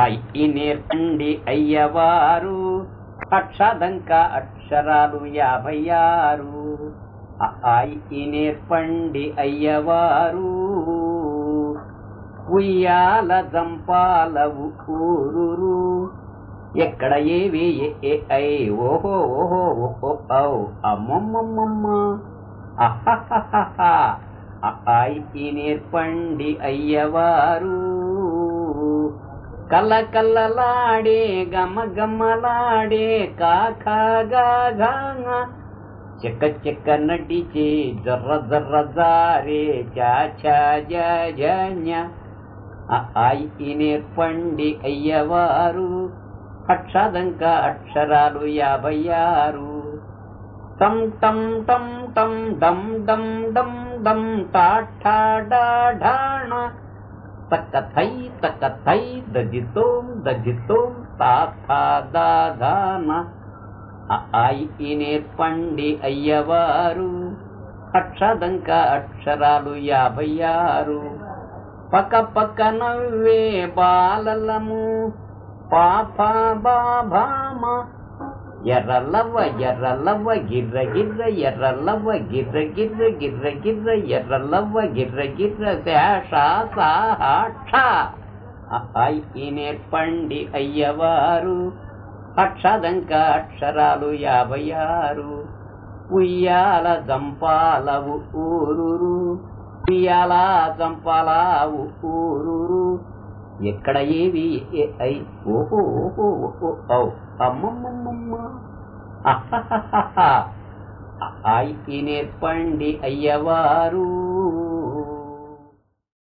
ఆయి నేర్పండి అయ్యవారు అక్షదంక అక్షరాలు యాభై ఆరు ఆయి నేర్పండి అయ్యవారు ఉయ్యాల జంపాలవు ఊరురు ఎక్కడ ఏవి ఏ ఏ ఐ ఓహో ఓహో ఓహో ఔ అమ్మమ్మమ్మమ్మ అహహహహ ఆయి నేర్పండి అయ్యవారు కల్ల కల్లలాడే గమ గమ్మలాడే కాకాగా చెక్క చెక్క నటిచే జర్ర జర్ర జారే చాచా జన్య ఆయి నేర్పండి అయ్యవారు అక్షదంక అక్షరాలు యాభై ఆరు టం టం టం టం డం డం డం డం టాఠాడాఢాణ తక్క థై తక్క థై దజితోం దజితోం తాథా దాధాన ఆయి నేర్పండి అయ్యవారు అక్షదంక అక్షరాలు యాభై ఆరు పక్క పక్క నవ్వే బాలలము పాప బాభామ ఎర్రలవ్వ ఎర్రలవ్వ గిర్ర గిర్ర ఎర్రలవ్వ గిర్ర గిర్ర గిర్ర గిర్ర ఎర్రలవ్వ గిర్ర గిర్ర శేష సాక్ష అయి నేర్పండి అయ్యవారు అక్షదంక అక్షరాలు యాభై ఆరు ఉయ్యాల జంపాలవు ఊరురు ఉయ్యాల జంపాలావు ఊరురు ఎక్కడ ఏవి ఏ ఐ ఓహో ఓహో ఓహో ఔ అమ్మమ్మమ్మమ్మ అహహహహ ఆయి నేర్పండి అయ్యవారు